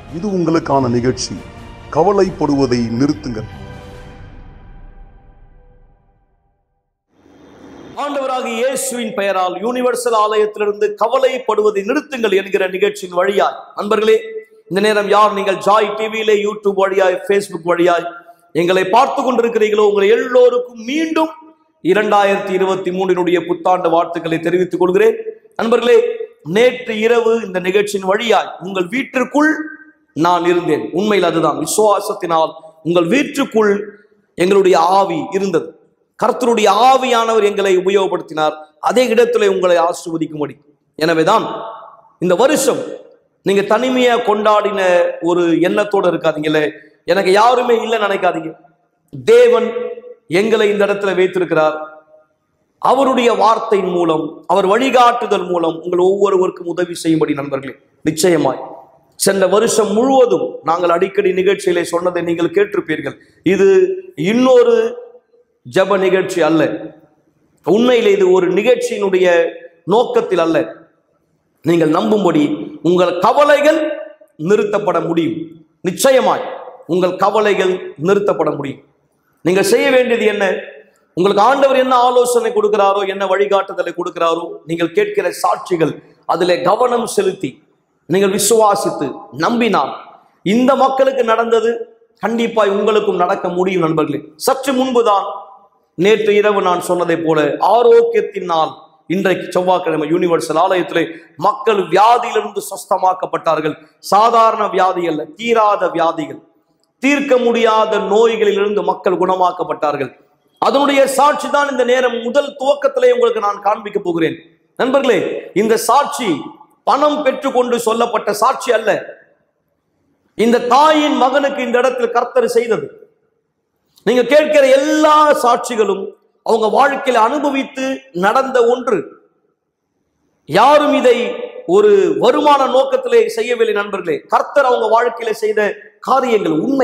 இது உங்களுக்கான நிகழ்ச்சி கவலைப்படுவதை நிறுத்துங்கள் ஆண்டவராக இயேசுவின் பெயரால் யூனிவர்சல் ஆலயத்திலிருந்து கவலைப்படுவதை நிறுத்துங்கள் என்கிற நிகழ்ச்சியின் வழியாய் நண்பர்களே இந்த நேரம் யார் நீங்கள் ஜாய் டிவியிலே யூடியூப் வழியாய் ஃபேஸ்புக் வழியாய் எங்களை பார்த்து கொண்டிருக்கிறீர்களோ உங்களை எல்லோருக்கும் மீண்டும் இரண்டாயிரத்தி இருபத்தி மூன்றினுடைய புத்தாண்டு வாழ்த்துக்களை தெரிவித்துக் கொள்கிறேன் நண்பர்களே நேற்று இரவு இந்த நிகழ்ச்சியின் வழியாய் உங்கள் வீட்டிற்குள் நான் இருந்தேன் உண்மையில் அதுதான் விசுவாசத்தினால் உங்கள் வீட்டுக்குள் எங்களுடைய ஆவி இருந்தது கர்த்தருடைய ஆவியானவர் எங்களை உபயோகப்படுத்தினார் அதே இடத்துல உங்களை ஆசிர்வதிக்கும்படி எனவேதான் இந்த வருஷம் நீங்க தனிமையா கொண்டாடின ஒரு எண்ணத்தோட இருக்காதீங்கல்ல எனக்கு யாருமே இல்லைன்னு நினைக்காதீங்க தேவன் எங்களை இந்த இடத்துல வைத்திருக்கிறார் அவருடைய வார்த்தையின் மூலம் அவர் வழிகாட்டுதல் மூலம் உங்கள் ஒவ்வொருவருக்கும் உதவி செய்யும்படி நண்பர்களே நிச்சயமாய் சென்ற வருஷம் முழுவதும் நாங்கள் அடிக்கடி நிகழ்ச்சியிலே சொன்னதை நீங்கள் கேட்டிருப்பீர்கள் இது இன்னொரு ஜப நிகழ்ச்சி அல்ல உண்மையிலே இது ஒரு நிகழ்ச்சியினுடைய நோக்கத்தில் அல்ல நீங்கள் நம்பும்படி உங்கள் கவலைகள் நிறுத்தப்பட முடியும் நிச்சயமாய் உங்கள் கவலைகள் நிறுத்தப்பட முடியும் நீங்கள் செய்ய வேண்டியது என்ன உங்களுக்கு ஆண்டவர் என்ன ஆலோசனை கொடுக்கிறாரோ என்ன வழிகாட்டுதலை கொடுக்கிறாரோ நீங்கள் கேட்கிற சாட்சிகள் அதிலே கவனம் செலுத்தி நீங்கள் விசுவாசித்து நம்பினால் இந்த மக்களுக்கு நடந்தது கண்டிப்பாய் உங்களுக்கும் நடக்க முடியும் நண்பர்களே சற்று முன்புதான் நேற்று இரவு நான் சொன்னதைப் போல ஆரோக்கியத்தின் நாள் இன்றைக்கு செவ்வாய்க்கிழமை யூனிவர்சல் ஆலயத்திலே மக்கள் வியாதியிலிருந்து சொஸ்தமாக்கப்பட்டார்கள் சாதாரண வியாதி அல்ல தீராத வியாதிகள் தீர்க்க முடியாத நோய்களிலிருந்து மக்கள் குணமாக்கப்பட்டார்கள் அதனுடைய சாட்சி தான் இந்த நேரம் முதல் துவக்கத்திலே உங்களுக்கு நான் காண்பிக்க போகிறேன் நண்பர்களே இந்த சாட்சி பணம் பெற்றுக்கொண்டு சொல்லப்பட்ட சாட்சி அல்ல இந்த தாயின் மகனுக்கு இந்த இடத்தில் கர்த்தர் செய்தது நீங்க கேட்கிற எல்லா சாட்சிகளும் அவங்க வாழ்க்கையில அனுபவித்து நடந்த ஒன்று யாரும் இதை ஒரு வருமான நோக்கத்திலே செய்யவில்லை நண்பர்களே கர்த்தர் அவங்க வாழ்க்கையில செய்த காரியங்கள் உண்மை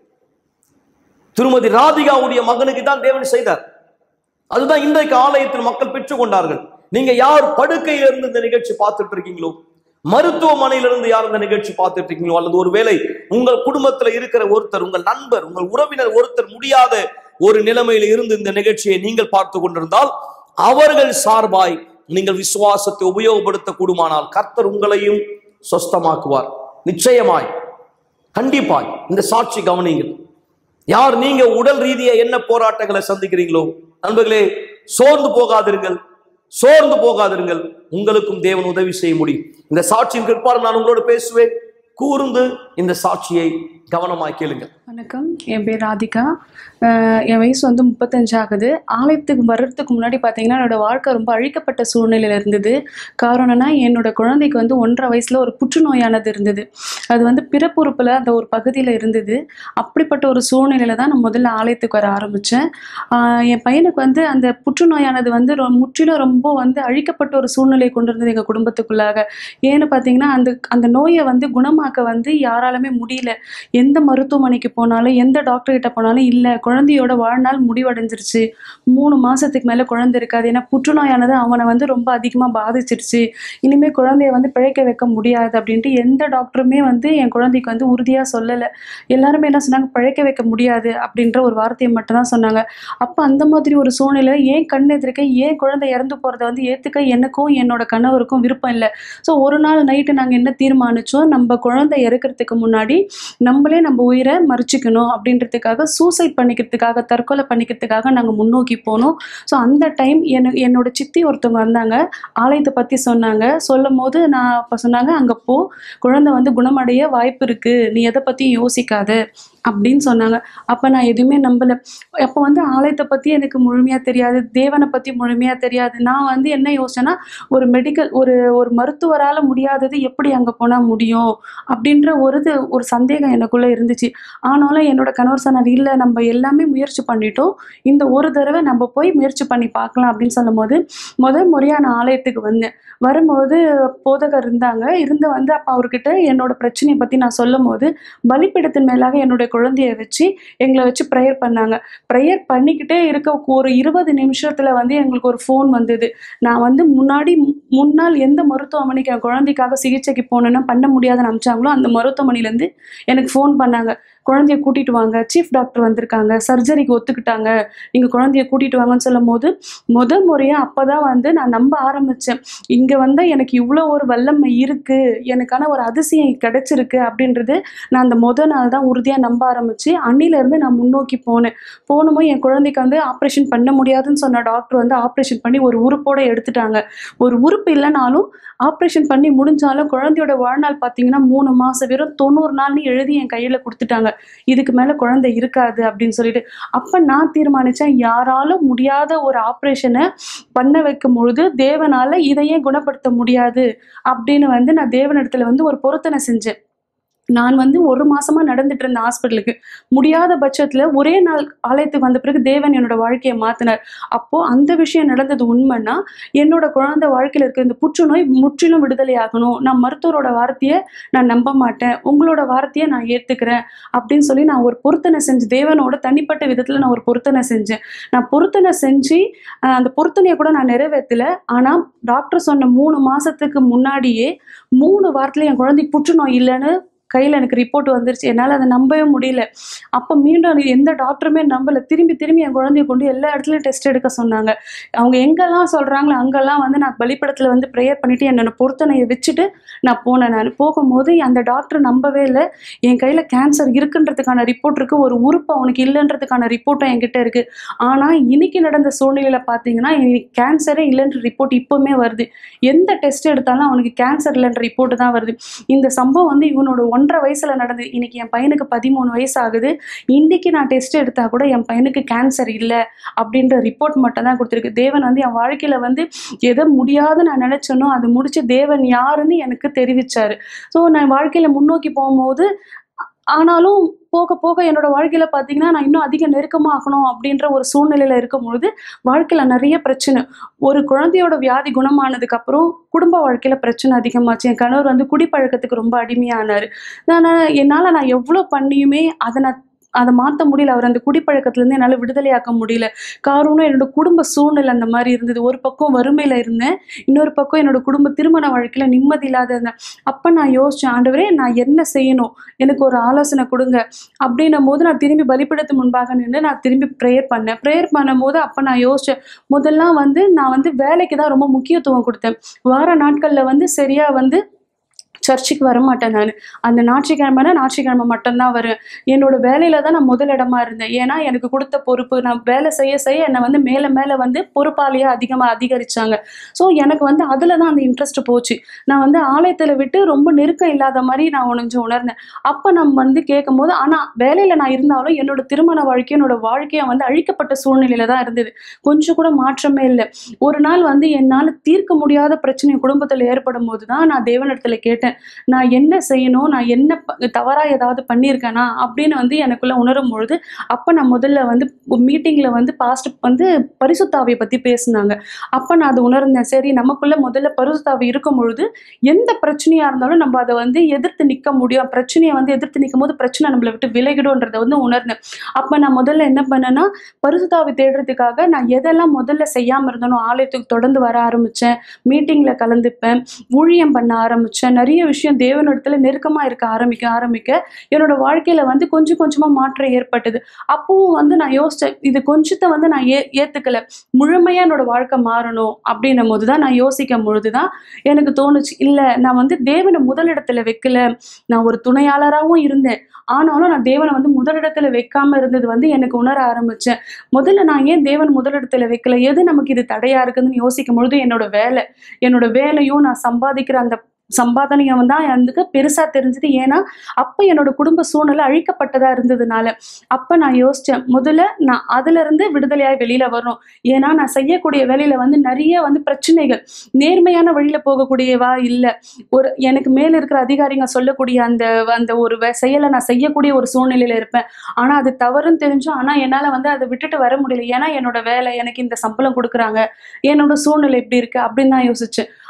திருமதி ராதிகாவுடைய மகனுக்கு தான் தேவன் செய்தார் அதுதான் இன்றைக்கு ஆலயத்தில் மக்கள் பெற்றுக்கொண்டார்கள் நீங்க யார் படுக்கையில இருந்து இந்த நிகழ்ச்சி பார்த்துட்டு இருக்கீங்களோ மருத்துவமனையிலிருந்து யார் இந்த நிகழ்ச்சி பார்த்துட்டு இருக்கீங்களோ அல்லது ஒருவேளை உங்கள் குடும்பத்துல இருக்கிற ஒருத்தர் உங்கள் நண்பர் உங்கள் உறவினர் ஒருத்தர் முடியாத ஒரு நிலைமையில இருந்து இந்த நிகழ்ச்சியை நீங்கள் பார்த்து கொண்டிருந்தால் அவர்கள் சார்பாய் நீங்கள் விசுவாசத்தை உபயோகப்படுத்த கூடுமானால் கர்த்தர் உங்களையும் சொஸ்தமாக்குவார் நிச்சயமாய் கண்டிப்பாய் இந்த சாட்சி கவனிங்கள் யார் நீங்க உடல் ரீதியா என்ன போராட்டங்களை சந்திக்கிறீங்களோ நண்பர்களே சோர்ந்து போகாதிருங்கள் சோர்ந்து போகாதிருங்கள் உங்களுக்கும் தேவன் உதவி செய்ய முடியும் இந்த சாட்சியின் பிற்பாடு நான் உங்களோடு பேசுவேன் கூர்ந்து இந்த சாட்சியை கவனமாய் கேளுங்கள் வணக்கம் என் பேர் ராதிகா அஹ் என் வயசு வந்து முப்பத்தஞ்சு ஆகுது ஆலயத்துக்கு வர்றதுக்கு முன்னாடி பார்த்தீங்கன்னா என்னோட வாழ்க்கை ரொம்ப அழிக்கப்பட்ட சூழ்நிலையில் இருந்தது காரணம்னா என்னோட குழந்தைக்கு வந்து ஒன்றரை வயசில் ஒரு புற்றுநோயானது இருந்தது அது வந்து பிறப்புறுப்பில் அந்த ஒரு பகுதியில் இருந்தது அப்படிப்பட்ட ஒரு சூழ்நிலையில் தான் நான் முதல்ல ஆலயத்துக்கு வர ஆரம்பித்தேன் என் பையனுக்கு வந்து அந்த புற்றுநோயானது வந்து ரொ- முற்றிலும் ரொம்ப வந்து அழிக்கப்பட்ட ஒரு சூழ்நிலையை கொண்டு இருந்தது எங்கள் குடும்பத்துக்குள்ளாக ஏன்னு பார்த்தீங்கன்னா அந்த அந்த நோயை வந்து குணமாக்க வந்து யாராலுமே முடியல எந்த மருத்துவமனைக்கு போனாலும் எந்த டாக்டர் கிட்ட போனாலும் இல்லை குழந்தையோட வாழ்நாள் முடிவடைஞ்சிருச்சு மூணு மாசத்துக்கு மேலே குழந்தை இருக்காது ஏன்னா புற்றுநோயானது அவனை வந்து ரொம்ப அதிகமாக பாதிச்சிருச்சு இனிமே குழந்தைய வந்து பிழைக்க வைக்க முடியாது அப்படின்ட்டு எந்த டாக்டருமே வந்து என் குழந்தைக்கு வந்து உறுதியாக சொல்லலை எல்லாருமே என்ன சொன்னாங்க பிழைக்க வைக்க முடியாது அப்படின்ற ஒரு வார்த்தையை மட்டும்தான் சொன்னாங்க அப்போ அந்த மாதிரி ஒரு சூழ்நிலை ஏன் கண் எதிர்க்க ஏன் குழந்தை இறந்து போகிறத வந்து ஏற்றுக்க எனக்கும் என்னோட கணவருக்கும் விருப்பம் இல்லை ஸோ ஒரு நாள் நைட்டு நாங்கள் என்ன தீர்மானிச்சோம் நம்ம குழந்தை இறக்கிறதுக்கு முன்னாடி நம்மளே நம்ம உயிரை மறிச்சிக்கணும் அப்படின்றதுக்காக சூசைட் பண்ணிக்கிறதுக்காக தற்கொலை பண்ணிக்கிறதுக்காக நாங்கள் முன்னோக்கி போனோம் ஸோ அந்த டைம் என்ன என்னோட சித்தி ஒருத்தவங்க வந்தாங்க ஆலயத்தை பற்றி சொன்னாங்க சொல்லும் போது நான் அப்போ சொன்னாங்க அங்கே போ குழந்தை வந்து குணமடைய வாய்ப்பு இருக்குது நீ எதை பற்றியும் யோசிக்காத அப்படின்னு சொன்னாங்க அப்போ நான் எதுவுமே நம்பலை அப்போ வந்து ஆலயத்தை பற்றி எனக்கு முழுமையாக தெரியாது தேவனை பற்றி முழுமையாக தெரியாது நான் வந்து என்ன யோசிச்சேன்னா ஒரு மெடிக்கல் ஒரு ஒரு மருத்துவரால் முடியாதது எப்படி அங்கே போனால் முடியும் அப்படின்ற ஒரு இது ஒரு சந்தேகம் எனக்குள்ளே இருந்துச்சு ஆனாலும் என்னோட கணவர் சொன்னார் இல்லை நம்ம எல்லாமே முயற்சி பண்ணிட்டோம் இந்த ஒரு தடவை நம்ம போய் முயற்சி பண்ணி பார்க்கலாம் அப்படின்னு சொல்லும்போது முதல் முறையாக நான் ஆலயத்துக்கு வந்தேன் வரும்போது போதகர் இருந்தாங்க இருந்து வந்து அப்போ அவர்கிட்ட என்னோட பிரச்சனையை பற்றி நான் சொல்லும் போது பலிப்பிடத்தின் மேலாக என்னுடைய குழந்தைய வச்சு எங்களை வச்சு ப்ரேயர் பண்ணாங்க ப்ரேயர் பண்ணிக்கிட்டே இருக்க ஒரு இருபது நிமிஷத்துல வந்து எங்களுக்கு ஒரு ஃபோன் வந்தது நான் வந்து முன்னாடி மு- முன்னாள் எந்த மருத்துவமனைக்கு என் குழந்தைக்காக சிகிச்சைக்கு போகணுன்னா பண்ண முடியாதுன்னு அனுப்பிச்சாங்களோ அந்த மருத்துவமனையிலேருந்து எனக்கு ஃபோன் பண்ணாங்க குழந்தைய கூட்டிட்டு வாங்க சீஃப் டாக்டர் வந்திருக்காங்க சர்ஜரிக்கு ஒத்துக்கிட்டாங்க நீங்க குழந்தைய கூட்டிட்டு வாங்கன்னு சொல்லும் போது முத முறையா அப்பதான் வந்து நான் நம்ப ஆரம்பிச்சேன் இங்க வந்து எனக்கு இவ்வளோ ஒரு வல்லமை இருக்கு எனக்கான ஒரு அதிசயம் கிடைச்சிருக்கு அப்படின்றது நான் அந்த முத நாள் தான் உறுதியா நம்ப ஆரம்பிச்சு அன்னில இருந்து நான் முன்னோக்கி போனேன் போனமோ என் குழந்தைக்கு வந்து ஆப்ரேஷன் பண்ண முடியாதுன்னு சொன்ன டாக்டர் வந்து ஆப்ரேஷன் பண்ணி ஒரு உறுப்போட எடுத்துட்டாங்க ஒரு உறுப்பு இல்லைனாலும் ஆப்ரேஷன் பண்ணி முடிஞ்சாலும் குழந்தையோட வாழ்நாள் பார்த்தீங்கன்னா மூணு மாசம் வெறும் தொண்ணூறு நாள்னு எழுதி என் கையில கொடுத்துட்டாங்க இதுக்கு மேல குழந்தை இருக்காது அப்படின்னு சொல்லிட்டு அப்ப நான் தீர்மானிச்சேன் யாராலும் முடியாத ஒரு ஆப்ரேஷனை பண்ண வைக்கும் பொழுது தேவனால இதையே குணப்படுத்த முடியாது அப்படின்னு வந்து நான் தேவனிடத்துல வந்து ஒரு பொருத்தனை செஞ்சேன் நான் வந்து ஒரு மாசமா நடந்துட்டு இருந்த ஹாஸ்பிட்டலுக்கு முடியாத பட்சத்துல ஒரே நாள் ஆலயத்துக்கு வந்த பிறகு தேவன் என்னோட வாழ்க்கையை மாத்தினார் அப்போ அந்த விஷயம் நடந்தது உண்மைன்னா என்னோட குழந்தை வாழ்க்கையில இருக்க இந்த புற்றுநோய் முற்றிலும் விடுதலை ஆகணும் நான் மருத்துவரோட வார்த்தையை நான் நம்ப மாட்டேன் உங்களோட வார்த்தையை நான் ஏத்துக்கிறேன் அப்படின்னு சொல்லி நான் ஒரு பொருத்தனை செஞ்சு தேவனோட தனிப்பட்ட விதத்துல நான் ஒரு பொருத்தனை செஞ்சேன் நான் பொருத்தனை செஞ்சு ஆஹ், அந்த பொருத்தனையை கூட நான் நிறைவேற்றல ஆனா டாக்டர் சொன்ன மூணு மாசத்துக்கு முன்னாடியே மூணு வாரத்துல என் குழந்தைக்கு புற்றுநோய் இல்லைன்னு கையில் எனக்கு ரிப்போர்ட் வந்துருச்சு என்னால் அதை நம்பவே முடியல அப்போ மீண்டும் அது எந்த டாக்டருமே நம்பலை திரும்பி திரும்பி என் குழந்தைய கொண்டு எல்லா இடத்துலையும் டெஸ்ட் எடுக்க சொன்னாங்க அவங்க எங்கெல்லாம் சொல்கிறாங்களோ அங்கெல்லாம் வந்து நான் பலிப்படத்தில் வந்து ப்ரேயர் பண்ணிவிட்டு என்னோட பொருத்தனையை வச்சுட்டு நான் போனேன் நான் போகும்போது அந்த டாக்டர் நம்பவே இல்லை என் கையில் கேன்சர் இருக்குன்றதுக்கான ரிப்போர்ட் இருக்குது ஒரு உறுப்பு அவனுக்கு இல்லைன்றதுக்கான ரிப்போர்ட்டும் என்கிட்ட இருக்குது ஆனால் இன்னைக்கு நடந்த சூழ்நிலையில் பார்த்தீங்கன்னா எனக்கு கேன்சரே இல்லைன்ற ரிப்போர்ட் இப்போவுமே வருது எந்த டெஸ்ட் எடுத்தாலும் அவனுக்கு கேன்சர் இல்லைன்ற ரிப்போர்ட் தான் வருது இந்த சம்பவம் வந்து இவனோட ஒன்றரை வயசுல நடந்தது இன்னைக்கு என் பையனுக்கு பதிமூணு வயசு ஆகுது இன்னைக்கு நான் டெஸ்ட் எடுத்தா கூட என் பையனுக்கு கேன்சர் இல்லை அப்படின்ற ரிப்போர்ட் மட்டும் தான் கொடுத்துருக்கு தேவன் வந்து என் வாழ்க்கையில வந்து எதை முடியாது நான் நினைச்சேனோ அது முடிச்சு தேவன் யாருன்னு எனக்கு தெரிவிச்சாரு ஸோ நான் வாழ்க்கையில முன்னோக்கி போகும்போது ஆனாலும் போக போக என்னோட வாழ்க்கையில பார்த்தீங்கன்னா நான் இன்னும் அதிக நெருக்கமாகணும் அப்படின்ற ஒரு சூழ்நிலையில இருக்கும் பொழுது வாழ்க்கையில நிறைய பிரச்சனை ஒரு குழந்தையோட வியாதி குணமானதுக்கு அப்புறம் குடும்ப வாழ்க்கையில பிரச்சனை அதிகமாச்சு என் கணவர் வந்து குடிப்பழக்கத்துக்கு ரொம்ப அடிமையானாரு நான் என்னால் நான் எவ்வளோ பண்ணியுமே அதை நான் அதை மாற்ற முடியல அவர் அந்த குடிப்பழக்கத்துலேருந்து என்னால் விடுதலையாக்க முடியல காரணம் என்னோட குடும்ப சூழ்நிலை அந்த மாதிரி இருந்தது ஒரு பக்கம் வறுமையில் இருந்தேன் இன்னொரு பக்கம் என்னோட குடும்ப திருமண வாழ்க்கையில் நிம்மதி இல்லாத இருந்தேன் அப்போ நான் யோசித்தேன் ஆண்டவரே நான் என்ன செய்யணும் எனக்கு ஒரு ஆலோசனை கொடுங்க அப்படின்னும் போது நான் திரும்பி பலிப்பிடத்து முன்பாக நின்று நான் திரும்பி ப்ரேயர் பண்ணேன் ப்ரேயர் பண்ணும்போது அப்போ நான் யோசித்தேன் முதல்லாம் வந்து நான் வந்து வேலைக்கு தான் ரொம்ப முக்கியத்துவம் கொடுத்தேன் வார நாட்களில் வந்து சரியாக வந்து சர்ச்சுக்கு வர மாட்டேன் நான் அந்த ஞாயிற்றுக்கிழமைனா ஞாயிற்றுக்கிழமை மட்டும்தான் வருவேன் என்னோட வேலையில தான் நான் முதலிடமா இருந்தேன் ஏன்னா எனக்கு கொடுத்த பொறுப்பு நான் வேலை செய்ய செய்ய என்னை வந்து மேலே மேலே வந்து பொறுப்பாளியாக அதிகமாக அதிகரிச்சாங்க ஸோ எனக்கு வந்து அதில் தான் அந்த இன்ட்ரெஸ்ட் போச்சு நான் வந்து ஆலயத்தில் விட்டு ரொம்ப நெருக்கம் இல்லாத மாதிரி நான் கொஞ்சம் உணர்ந்தேன் அப்போ நம்ம வந்து கேட்கும் போது ஆனால் வேலையில் நான் இருந்தாலும் என்னோட திருமண வாழ்க்கை என்னோட வாழ்க்கையை வந்து அழிக்கப்பட்ட சூழ்நிலையில தான் இருந்தது கொஞ்சம் கூட மாற்றமே இல்லை ஒரு நாள் வந்து என்னால் தீர்க்க முடியாத பிரச்சனை குடும்பத்தில் ஏற்படும் போது தான் நான் தேவனிடத்துல கேட்டேன் நான் என்ன செய்யணும் நான் என்ன ப- தவறா ஏதாவது பண்ணியிருக்கேனா அப்படின்னு வந்து எனக்குள்ள உணரும் பொழுது அப்போ நான் முதல்ல வந்து மீட்டிங்கில் வந்து பாஸ்ட் வந்து பரிசுத்தாவியை பற்றி பேசினாங்க அப்போ நான் அதை உணர்ந்தேன் சரி நமக்குள்ள முதல்ல பரிசுத்தாவி இருக்கும் பொழுது எந்த பிரச்சனையாக இருந்தாலும் நம்ம அதை வந்து எதிர்த்து நிற்க முடியும் பிரச்சனையை வந்து எதிர்த்து நிற்கும் போது பிரச்சனை நம்மளை விட்டு விலகிடும்ன்றதை வந்து உணர்ந்தேன் அப்போ நான் முதல்ல என்ன பண்ணேன்னா பரிசுத்தாவி தேடுறதுக்காக நான் எதெல்லாம் முதல்ல செய்யாமல் இருந்தனோ ஆலயத்துக்கு தொடர்ந்து வர ஆரம்பித்தேன் மீட்டிங்கில் கலந்துப்பேன் ஊழியம் பண்ண ஆரம்பித்தேன் நிறைய விஷயம் தேவனிடத்துல நெருக்கமாக இருக்க ஆரம்பிக்க ஆரம்பிக்க என்னோட வாழ்க்கையில் வந்து கொஞ்சம் கொஞ்சமாக மாற்றம் ஏற்பட்டது அப்பவும் வந்து நான் யோசித்தேன் இது கொஞ்சத்தை வந்து நான் ஏ ஏற்றுக்கல முழுமையாக என்னோட வாழ்க்கை மாறணும் அப்படின்னும் போது தான் நான் யோசிக்கும் பொழுது தான் எனக்கு தோணுச்சு இல்லை நான் வந்து தேவனை முதலிடத்துல வைக்கல நான் ஒரு துணையாளராகவும் இருந்தேன் ஆனாலும் நான் தேவனை வந்து முதலிடத்துல வைக்காம இருந்தது வந்து எனக்கு உணர ஆரம்பிச்சேன் முதல்ல நான் ஏன் தேவன் முதலிடத்துல வைக்கல எது நமக்கு இது தடையா இருக்குதுன்னு யோசிக்கும் பொழுது என்னோட வேலை என்னோட வேலையும் நான் சம்பாதிக்கிற அந்த சம்பாதனையும் தான் எனக்கு பெருசா தெரிஞ்சது ஏன்னா அப்ப என்னோட குடும்ப சூழ்நிலை அழிக்கப்பட்டதா இருந்ததுனால அப்ப நான் யோசிச்சேன் முதல்ல நான் அதுல இருந்து விடுதலையாய் வெளியில வரணும் ஏன்னா நான் செய்யக்கூடிய வேலையில வந்து நிறைய வந்து பிரச்சனைகள் நேர்மையான வழியில போகக்கூடியவா இல்ல ஒரு எனக்கு மேல இருக்கிற அதிகாரிங்க சொல்லக்கூடிய அந்த அந்த ஒரு வே- செயலை நான் செய்யக்கூடிய ஒரு சூழ்நிலையில இருப்பேன் ஆனா அது தவறுன்னு தெரிஞ்சும் ஆனா என்னால வந்து அதை விட்டுட்டு வர முடியல ஏன்னா என்னோட வேலை எனக்கு இந்த சம்பளம் கொடுக்குறாங்க என்னோட சூழ்நிலை இப்படி இருக்கு அப்படின்னு தான் யோசிச்சேன்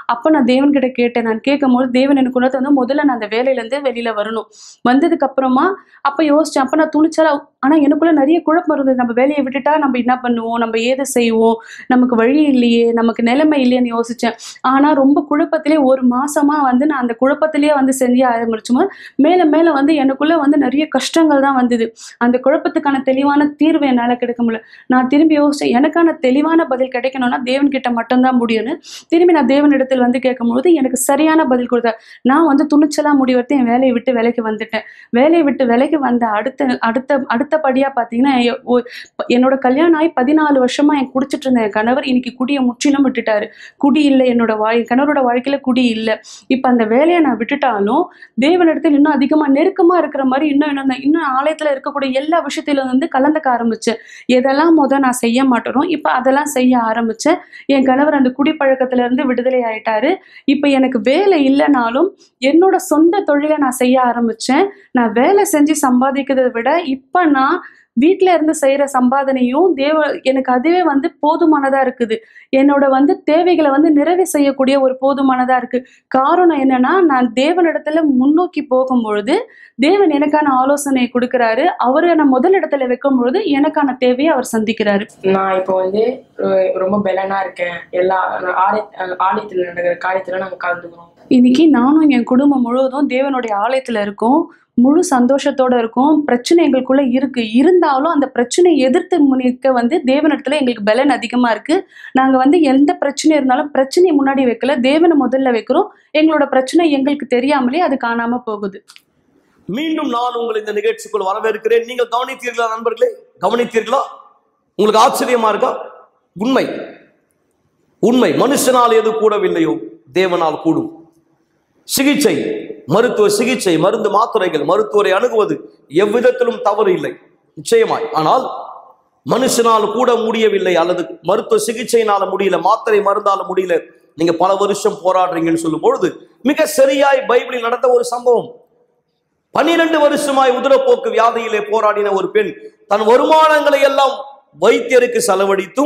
அப்போ நான் தேவன் கிட்ட கேட்டேன் நான் கேட்கும்போது தேவன் எனக்கு உணர்த்து வந்து முதல்ல நான் அந்த வேலையிலேருந்து வெளியில வரணும் வந்ததுக்கு அப்புறமா அப்போ யோசிச்சேன் அப்போ நான் துணிச்சலா ஆனா எனக்குள்ள நிறைய குழப்பம் இருந்தது நம்ம வேலையை விட்டுட்டா நம்ம என்ன பண்ணுவோம் நம்ம ஏது செய்வோம் நமக்கு வழி இல்லையே நமக்கு நிலைமை இல்லையேன்னு யோசிச்சேன் ஆனா ரொம்ப குழப்பத்திலே ஒரு மாசமா வந்து நான் அந்த குழப்பத்திலேயே வந்து செஞ்சு ஆரம்பிச்சும்போது மேல மேல வந்து எனக்குள்ள வந்து நிறைய கஷ்டங்கள் தான் வந்தது அந்த குழப்பத்துக்கான தெளிவான தீர்வு என்னால கிடைக்க முடியல நான் திரும்பி யோசிச்சேன் எனக்கான தெளிவான பதில் கிடைக்கணும்னா தேவன் கிட்ட மட்டும்தான் முடியும்னு திரும்பி நான் தேவனிடத்தில் வந்து கேட்கும்போது எனக்கு சரியான பதில் கொடுத்தார் நான் வந்து துணிச்சலா முடிவெடுத்து என் வேலையை விட்டு விலைக்கு வந்துட்டேன் வேலையை விட்டு விலைக்கு வந்த அடுத்த அடுத்த அடுத்தபடியா பார்த்தீங்கன்னா எ- ஒ- என்னோட கல்யாணம் ஆகி பதினாலு வருஷமா என் குடிச்சிட்டு இருந்த என் கணவர் இன்னைக்கு குடியை முற்றிலும் விட்டுட்டாரு குடி இல்லை என்னோட வாழ் கணவரோட வாழ்க்கையில குடி இல்லை இப்போ அந்த வேலையை நான் விட்டுட்டாலும் தேவனிடத்தில் இன்னும் அதிகமா நெருக்கமா இருக்கிற மாதிரி இன்னும் இன்னும் இன்னும் ஆலயத்துல இருக்கக்கூடிய எல்லா விஷயத்திலும் வந்து கலந்துக்க ஆரம்பிச்சேன் எதெல்லாம் முத நான் செய்ய மாட்டேனோ இப்போ அதெல்லாம் செய்ய ஆரம்பிச்சேன் என் கணவர் அந்த குடிப்பழக்கத்துல இருந்து விடுதலை ஆயிட்டாரு இப்போ எனக்கு வேலை இல்லைனாலும் என்னோட சொந்த தொழிலை நான் செய்ய ஆரம்பிச்சேன் நான் வேலை செஞ்சு சம்பாதிக்கிறதை விட இப்போ நான் வீட்டில் இருந்து செய்கிற சம்பாதனையும் தேவ எனக்கு அதுவே வந்து போதுமானதாக இருக்குது என்னோட வந்து தேவைகளை வந்து நிறைவு செய்யக்கூடிய ஒரு போதுமானதாக இருக்குது காரணம் என்னன்னா நான் தேவனிடத்துல முன்னோக்கி போகும்பொழுது தேவன் எனக்கான ஆலோசனை கொடுக்குறாரு அவரை நான் முதல் இடத்துல வைக்கும் பொழுது எனக்கான தேவையை அவர் சந்திக்கிறாரு நான் இப்போ வந்து ரொ- ரொம்ப பெலனா இருக்கேன் எல்லா ஆலய ஆலயத்தில் நடக்கிற காரியத்துல நாங்க கலந்துக்கிறோம் இன்னைக்கு நானும் என் குடும்பம் முழுவதும் தேவனுடைய ஆலயத்துல இருக்கோம் முழு சந்தோஷத்தோட இருக்கும் பிரச்சனை எங்களுக்குள்ள இருக்கு இருந்தாலும் அந்த பிரச்சனையை எதிர்த்து முன்னிக்க வந்து தேவனிடத்துல எங்களுக்கு பலன் அதிகமா இருக்கு நாங்க வந்து எந்த பிரச்சனை இருந்தாலும் பிரச்சனையை முன்னாடி வைக்கல தேவனை முதல்ல வைக்கிறோம் எங்களோட பிரச்சனை எங்களுக்கு தெரியாமலே அது காணாம போகுது மீண்டும் நான் உங்களை இந்த நிகழ்ச்சிக்குள் வரவேற்கிறேன் நீங்கள் கவனித்தீர்களா நண்பர்களே கவனித்தீர்களா உங்களுக்கு ஆச்சரியமா இருக்கா உண்மை உண்மை மனுஷனால் எது கூடவில்லையோ தேவனால் கூடும் சிகிச்சை மருத்துவ சிகிச்சை மருந்து மாத்திரைகள் மருத்துவரை அணுகுவது எவ்விதத்திலும் தவறு இல்லை நிச்சயமாய் ஆனால் மனுஷனால் கூட முடியவில்லை அல்லது மருத்துவ சிகிச்சையினால முடியல மாத்திரை மருந்தால முடியல நீங்க பல வருஷம் போராடுறீங்கன்னு சொல்லும் பொழுது மிக சரியாய் பைபிளில் நடந்த ஒரு சம்பவம் பன்னிரண்டு வருஷமாய் உதிரப்போக்கு வியாதியிலே போராடின ஒரு பெண் தன் வருமானங்களை எல்லாம் வைத்தியருக்கு செலவழித்தும்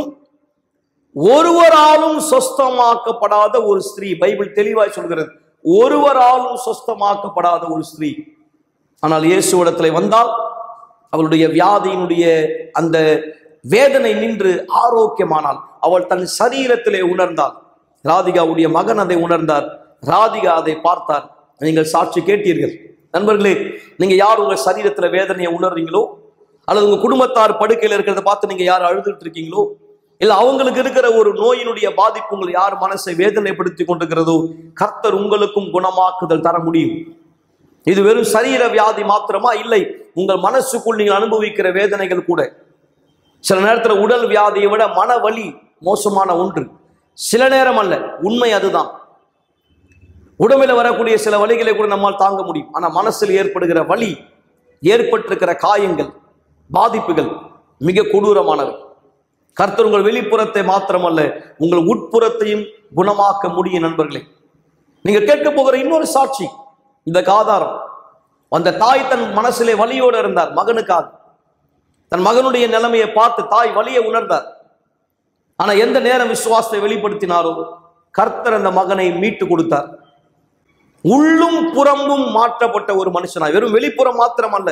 ஒருவராலும் சொஸ்தமாக்கப்படாத ஒரு ஸ்திரீ பைபிள் தெளிவாய் சொல்கிறது ஒருவராலும் சொஸ்தமாக்கப்படாத ஒரு ஸ்திரீ ஆனால் இயேசுவிடத்தில் வந்தால் அவளுடைய வியாதியினுடைய அந்த வேதனை நின்று ஆரோக்கியமானாள் அவள் தன் சரீரத்திலே உணர்ந்தாள் ராதிகாவுடைய மகன் அதை உணர்ந்தார் ராதிகா அதை பார்த்தார் நீங்கள் சாட்சி கேட்டீர்கள் நண்பர்களே நீங்க யார் உங்க சரீரத்துல வேதனையை உணர்றீங்களோ அல்லது உங்க குடும்பத்தார் படுக்கையில் இருக்கிறத பார்த்து நீங்க யார் அழுதுட்டு இருக்கீங்களோ இல்ல அவங்களுக்கு இருக்கிற ஒரு நோயினுடைய பாதிப்பு உங்களை யார் மனசை வேதனைப்படுத்தி கொண்டிருக்கிறதோ கர்த்தர் உங்களுக்கும் குணமாக்குதல் தர முடியும் இது வெறும் சரீர வியாதி மாத்திரமா இல்லை உங்கள் மனசுக்குள் நீங்கள் அனுபவிக்கிற வேதனைகள் கூட சில நேரத்துல உடல் வியாதியை விட மன வலி மோசமான ஒன்று சில நேரம் அல்ல உண்மை அதுதான் உடம்பில் வரக்கூடிய சில வலிகளை கூட நம்மால் தாங்க முடியும் ஆனா மனசில் ஏற்படுகிற வலி ஏற்பட்டிருக்கிற காயங்கள் பாதிப்புகள் மிக கொடூரமானவை கர்த்தர் உங்கள் வெளிப்புறத்தை மாத்திரமல்ல உங்கள் உட்புறத்தையும் குணமாக்க முடியும் நண்பர்களே நீங்க கேட்க போகிற இன்னொரு சாட்சி இந்த ஆதாரம் அந்த தாய் தன் மனசிலே வலியோடு இருந்தார் மகனுக்காக தன் மகனுடைய நிலைமையை பார்த்து தாய் வலியை உணர்ந்தார் ஆனா எந்த நேரம் விசுவாசத்தை வெளிப்படுத்தினாரோ கர்த்தர் அந்த மகனை மீட்டு கொடுத்தார் உள்ளும் புறம்பும் மாற்றப்பட்ட ஒரு மனுஷனாய் வெறும் வெளிப்புறம் மாத்திரம் அல்ல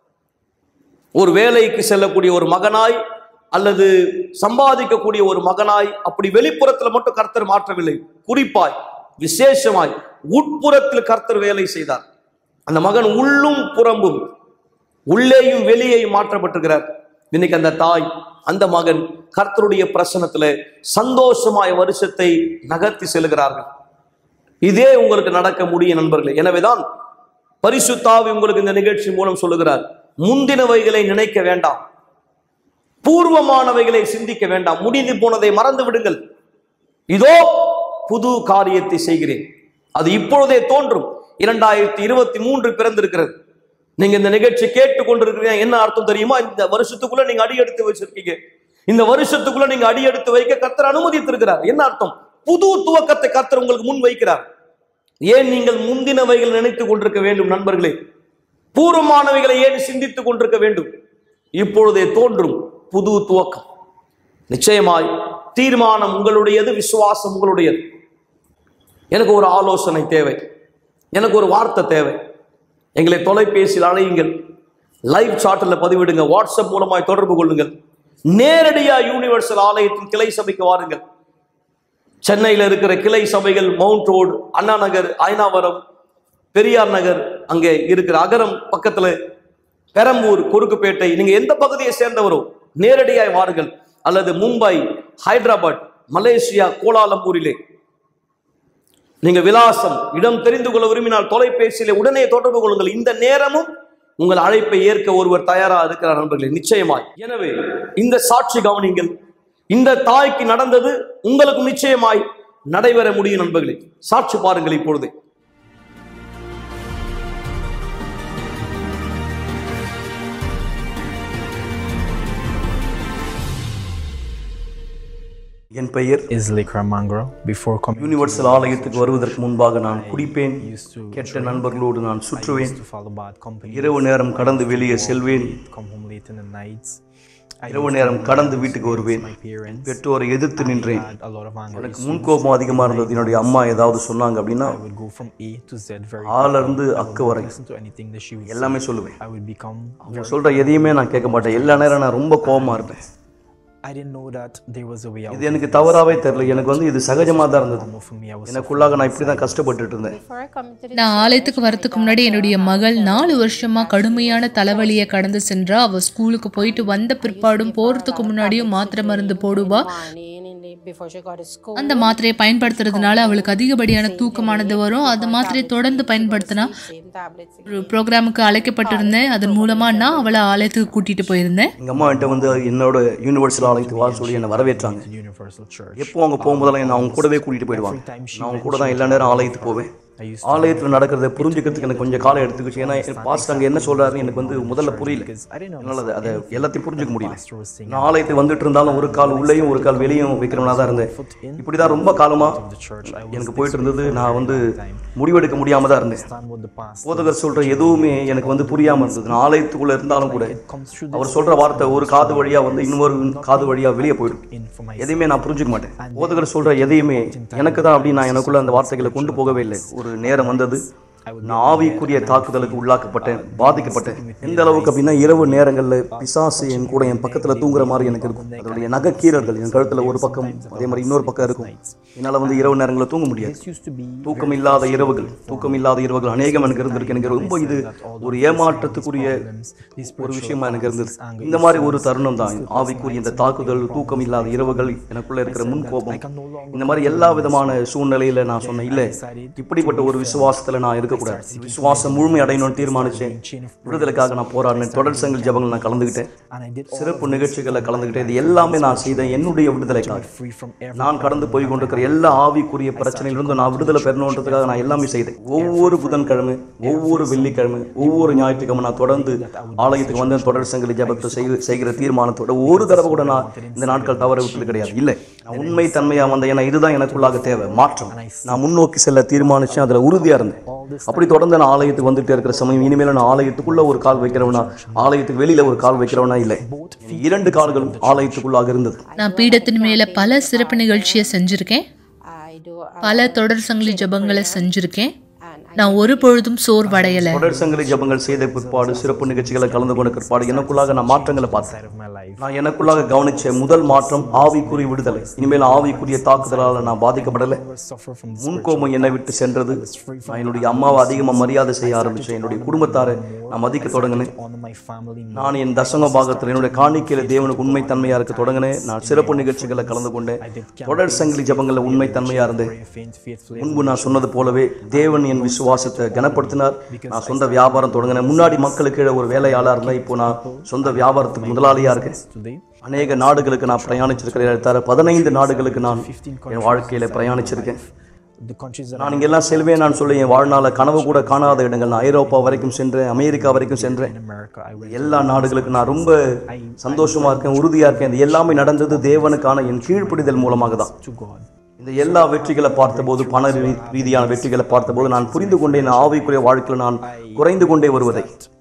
ஒரு வேலைக்கு செல்லக்கூடிய ஒரு மகனாய் அல்லது சம்பாதிக்கக்கூடிய ஒரு மகனாய் அப்படி வெளிப்புறத்துல மட்டும் கர்த்தர் மாற்றவில்லை குறிப்பாய் விசேஷமாய் உட்புறத்தில் கர்த்தர் வேலை செய்தார் அந்த மகன் உள்ளும் புறம்பும் உள்ளேயும் வெளியேயும் மாற்றப்பட்டிருக்கிறார் இன்னைக்கு அந்த தாய் அந்த மகன் கர்த்தருடைய பிரசனத்துல சந்தோஷமாய் வருஷத்தை நகர்த்தி செல்கிறார்கள் இதே உங்களுக்கு நடக்க முடியும் நண்பர்களே எனவேதான் பரிசுத்தாவி உங்களுக்கு இந்த நிகழ்ச்சி மூலம் சொல்லுகிறார் முந்தினவைகளை நினைக்க வேண்டாம் பூர்வமானவைகளை சிந்திக்க வேண்டாம் முடிந்து போனதை மறந்து விடுங்கள் இதோ புது காரியத்தை செய்கிறேன் அது இப்பொழுதே தோன்றும் இரண்டாயிரத்தி இருபத்தி மூன்று பிறந்திருக்கிறது நீங்க இந்த நிகழ்ச்சி கேட்டு கொண்டிருக்கிறீங்க என்ன அர்த்தம் தெரியுமா இந்த வருஷத்துக்குள்ள நீங்க அடி எடுத்து வச்சிருக்கீங்க இந்த வருஷத்துக்குள்ள நீங்க அடி எடுத்து வைக்க கர்த்தர் அனுமதித்திருக்கிறார் என்ன அர்த்தம் புது துவக்கத்தை கர்த்தர் உங்களுக்கு முன் வைக்கிறார் ஏன் நீங்கள் முந்தினவைகள் நினைத்துக் கொண்டிருக்க வேண்டும் நண்பர்களே பூர்வமானவைகளை ஏன் சிந்தித்துக் கொண்டிருக்க வேண்டும் இப்பொழுதே தோன்றும் புது துவக்கம் நிச்சயமாய் தீர்மானம் உங்களுடையது விசுவாசம் உங்களுடையது எனக்கு ஒரு ஆலோசனை தேவை எனக்கு ஒரு வார்த்தை தேவை எங்களை தொலைபேசியில் அழையுங்கள் லைவ் சாட்டில் பதிவிடுங்க வாட்ஸ்அப் மூலமாய் தொடர்பு கொள்ளுங்கள் நேரடியா யூனிவர்சல் ஆலயத்தின் கிளை சபைக்கு வாருங்கள் சென்னையில் இருக்கிற கிளை சபைகள் மவுண்ட் ரோடு அண்ணா நகர் ஐனாவரம் பெரியார் நகர் அங்கே இருக்கிற அகரம் பக்கத்துல பெரம்பூர் குறுக்குப்பேட்டை நீங்க எந்த பகுதியை சேர்ந்தவரோ நேரடியாய் வாருங்கள் அல்லது மும்பை ஹைதராபாத் மலேசியா கோலாலம்பூரிலே நீங்க விலாசம் இடம் தெரிந்து கொள்ள விரும்பினால் தொலைபேசியிலே உடனே தொடர்பு கொள்ளுங்கள் இந்த நேரமும் உங்கள் அழைப்பை ஏற்க ஒருவர் தயாரா இருக்கிறார் நண்பர்களே நிச்சயமாய் எனவே இந்த சாட்சி கவனிங்கள் இந்த தாய்க்கு நடந்தது உங்களுக்கு நிச்சயமாய் நடைபெற முடியும் நண்பர்களே சாட்சி பாருங்கள் இப்பொழுது என் பெயர் is Likra Mangro. Before coming universal ஆலயத்துக்கு வருவதற்கு முன்பாக நான் குடிப்பேன் கெட்ட நண்பர்களோடு நான் சுற்றுவேன் to follow bad company, இரவு நேரம் கடந்து வெளியே செல்வேன் come home late in the nights. I இரவு நேரம் கடந்து வீட்டுக்கு வருவேன் my parents பெற்றோரை எதிர்த்து நின்றேன் had a lot of anger. எனக்கு முன்கோபம் அதிகமாக இருந்தது என்னுடைய அம்மா ஏதாவது சொன்னாங்க அப்படின்னா I would go from A to Z very ஆல இருந்து அக்கு வரை listen to anything that she would say. எல்லாமே சொல்லுவேன் I would become அவங்க சொல்ற எதையுமே நான் கேட்க மாட்டேன் எல்லா நேரம் நான் ரொம்ப கோபமா இருப்பேன் I didn't know that there was a way out. இது எனக்கு தவறாவே தெரியல எனக்கு வந்து இது சகஜமா தான் இருந்தது Normal for me. I was எனக்குள்ளாக நான் இப்படி தான் கஷ்டப்பட்டுட்டு இருந்தேன் Before I come to நான் ஆலயத்துக்கு வரதுக்கு முன்னாடி என்னுடைய மகள் நாலு வருஷமா கடுமையான தலைவலியை கடந்து சென்றா அவ ஸ்கூலுக்கு போயிட்டு வந்த பிற்பாடும் போறதுக்கு முன்னாடியும் மாத்திரை மருந்து போடுவா morning and late before she got to school. அந்த மாத்திரையை பயன்படுத்துறதுனால அவளுக்கு அதிகப்படியான தூக்கமானது வரும் அந்த மாத்திரையை தொடர்ந்து பயன்படுத்தினா Same tablets. ஒரு ப்ரோக்ராமுக்கு அழைக்கப்பட்டிருந்தேன் அதன் மூலமா நான் அவளை ஆலயத்துக்கு கூட்டிட்டு போயிருந்தேன் எங்க அம்மா என்கிட்ட வந்து என்னோட யூனிவர்சல் ஆலயத்துக்கு வா சொல்லி என்னை வரவேற்றாங்க Universal Church. எப்போ அவங்க போகும்போதெல்லாம் என்னை அவங்க கூடவே கூட்டிட்டு போயிடுவாங்க நான் அவங்க கூட தான் எல்லா நேரம் ஆலயத்துக்கு போவேன் I used ஆலயத்தில் நடக்கிறத புரிஞ்சுக்கிறதுக்கு எனக்கு கொஞ்சம் காலம் எடுத்துக்கிச்சு ஏன்னா பாஸ்ட் அங்கே என்ன சொல்றாருன்னு எனக்கு வந்து முதல்ல புரியல I didn't know என்னால் அதை அதை எல்லாத்தையும் புரிஞ்சுக்க முடியல pastor was saying நான் ஆலயத்துக்கு வந்துட்டு இருந்தாலும் ஒரு கால் உள்ளேயும் ஒரு கால் வெளியும் வைக்கிறவனா தான் இருந்தேன் இப்படி தான் ரொம்ப காலமா the church. I was எனக்கு போயிட்டு இருந்தது நான் வந்து முடிவெடுக்க முடியாம தான் இருந்தேன் stand with the past. போதகர் சொல்ற எதுவுமே எனக்கு வந்து புரியாம இருந்தது நான் ஆலயத்துக்குள்ள இருந்தாலும் கூட Comes through அவர் சொல்ற வார்த்தை ஒரு காது வழியா வந்து இன்னொரு காது வழியா வெளியே போயிடும் in for my எதையுமே நான் புரிஞ்சுக்க மாட்டேன் போதகர் சொல்ற எதையுமே எனக்கு தான் அப்படி நான் எனக்குள்ள அந்த வார்த்தைகளை கொண்டு போகவே இல்லை ஒரு நேரம் வந்தது நான் ஆவிக்குரிய தாக்குதலுக்கு உள்ளாக்கப்பட்டேன் பாதிக்கப்பட்டேன் எந்த அளவுக்கு அப்படின்னா இரவு நேரங்களில் பிசாசு என் கூட என் பக்கத்துல தூங்குற மாதிரி எனக்கு இருக்கும் அதனுடைய நகைக்கீரல்கள் என் கழுத்துல ஒரு பக்கம் அதே மாதிரி இன்னொரு பக்கம் இருக்கும் என்னால வந்து இரவு நேரங்களில் தூங்க முடியாது used to be தூக்கம் இல்லாத இரவுகள் தூக்கம் இல்லாத இரவுகள் அநேகம் எனக்கு இருந்திருக்கு எனக்கு ரொம்ப இது ஒரு ஏமாற்றத்துக்குரிய ஒரு விஷயமா எனக்கு இருந்தது இந்த மாதிரி ஒரு தருணம் தான் ஆவிக்குரிய இந்த தாக்குதல் தூக்கம் இல்லாத இரவுகள் எனக்குள்ள இருக்கிற முன்கோபம் இந்த மாதிரி எல்லா விதமான சூழ்நிலையில நான் சொன்னேன் இல்ல இப்படிப்பட்ட ஒரு விசுவாசத்துல நான் இருக்கக்கூடாது விசுவாசம் முழுமை அடையணும்னு தீர்மானிச்சேன் விடுதலைக்காக நான் போராடினேன் தொடர் சங்கில் ஜபங்கள் நான் கலந்துக்கிட்டேன் and I did all சிறப்பு நிகழ்ச்சிகளை கலந்துக்கிட்டேன் இது எல்லாமே நான் செய்தேன் என்னுடைய விடுதலைக்காக free from every நான் கடந்து போய் கொண்டிருக்கிற எல்லா ஆவிக்குரிய பிரச்சனையிலிருந்து நான் விடுதலை பெறணுன்றதுக்காக நான் எல்லாமே செய்தேன் ஒவ்வொரு புதன்கிழமை ஒவ்வொரு வெள்ளிக்கிழமை ஒவ்வொரு ஞாயிற்றுக்கிழமை நான் தொடர்ந்து ஆலயத்துக்கு வந்து தொடர் சங்கிலி ஜபத்தை செய்ய செய்கிற தீர்மானத்தோட ஒரு தடவை கூட நான் இந்த நாட்கள் தவற விட்டது கிடையாது இல்லை நான் உண்மை தன்மையா வந்த ஏன்னா இதுதான் எனக்குள்ளாக தேவை மாற்றம் நான் முன்னோக்கி செல்ல தீர்மானிச்சேன் அதுல உறுதியா இருந்தேன் அப்படி தொடர்ந்து நான் ஆலயத்துக்கு வந்துட்டே இருக்கிற சமயம் இனிமேல் நான் ஆலயத்துக்குள்ள ஒரு கால் வைக்கிறவனா ஆலயத்துக்கு வெளியில ஒரு கால் வைக்கிறவனா இல்லை இரண்டு கால்களும் ஆலயத்துக்குள்ளாக இருந்தது நான் பீடத்தின் மேல பல சிறப்பு நிகழ்ச்சியை செஞ்சிருக்கேன் I do. பல தொடர் சங்கிலி ஜபங்களை செஞ்சிருக்கேன் நான் ஒரு பொழுதும் சோர்வடையல தொடர் சங்கிலி ஜபங்கள் செய்த பிற்பாடு சிறப்பு நிகழ்ச்சிகளை கலந்து கொண்ட பிற்பாடு எனக்குள்ளாக நான் மாற்றங்களை பார்த்தேன் of my life. நான் எனக்குள்ளாக கவனிச்ச முதல் மாற்றம் ஆவிக்குரிய விடுதலை இனிமேல் ஆவிக்குரிய தாக்குதலால் நான் பாதிக்கப்படலை I suffer from this முன்கோபம் என்னை விட்டு சென்றது நான் என்னுடைய அம்மாவை அதிகமாக மரியாதை செய்ய ஆரம்பிச்சேன் என்னுடைய குடும்பத்தாரை நான் மதிக்க தொடங்கினேன் honor my family more. நான் என் தசம பாகத்தில் என்னுடைய காணிக்கையில தேவனுக்கு உண்மை தன்மையா இருக்க தொடங்கினேன் நான் சிறப்பு நிகழ்ச்சிகளை கலந்து கொண்டேன் தொடர் சங்கிலி ஜபங்களில் உண்மை தன்மையா இருந்தேன் Pray faint, faithfully. முன்பு நான் சொன்னது போலவே தேவன் என் விசுவாசத்தை கனப்படுத்தினார் நான் சொந்த வியாபாரம் தொடங்கினேன் முன்னாடி மக்களுக்கு கீழே ஒரு வேலையாளா இருந்தேன் இப்போ நான் சொந்த வியாபாரத்துக்கு முதலாளியா இருக்கேன் Today, அநேக நாடுகளுக்கு நான் பிரயாணிச்சிருக்கிறேன் தவிர பதினைந்து நாடுகளுக்கு நான் என் வாழ்க்கையில பிரயாணிச்சிருக்கேன் the countries that நான் இங்கெல்லாம் செல்வேன் நான் சொல்லி என் வாழ்நாள கனவு கூட காணாத இடங்கள் நான் ஐரோப்பா வரைக்கும் சென்றேன் அமெரிக்கா வரைக்கும் சென்றேன் in America, I went எல்லா நாடுகளுக்கு நான் ரொம்ப சந்தோஷமா இருக்கேன் உறுதியா இருக்கேன் இது எல்லாமே நடந்தது தேவனுக்கான என் கீழ்ப்படிதல் மூலமாக தான் to God. இந்த எல்லா வெற்றிகளை பார்த்தபோது பண ரீ- ரீதியான வெற்றிகளை பார்த்தபோது நான் புரிந்து கொண்டேன் ஆவிக்குரிய வாழ்க்கையில் நான் குறைந்து கொண்டே வருவதை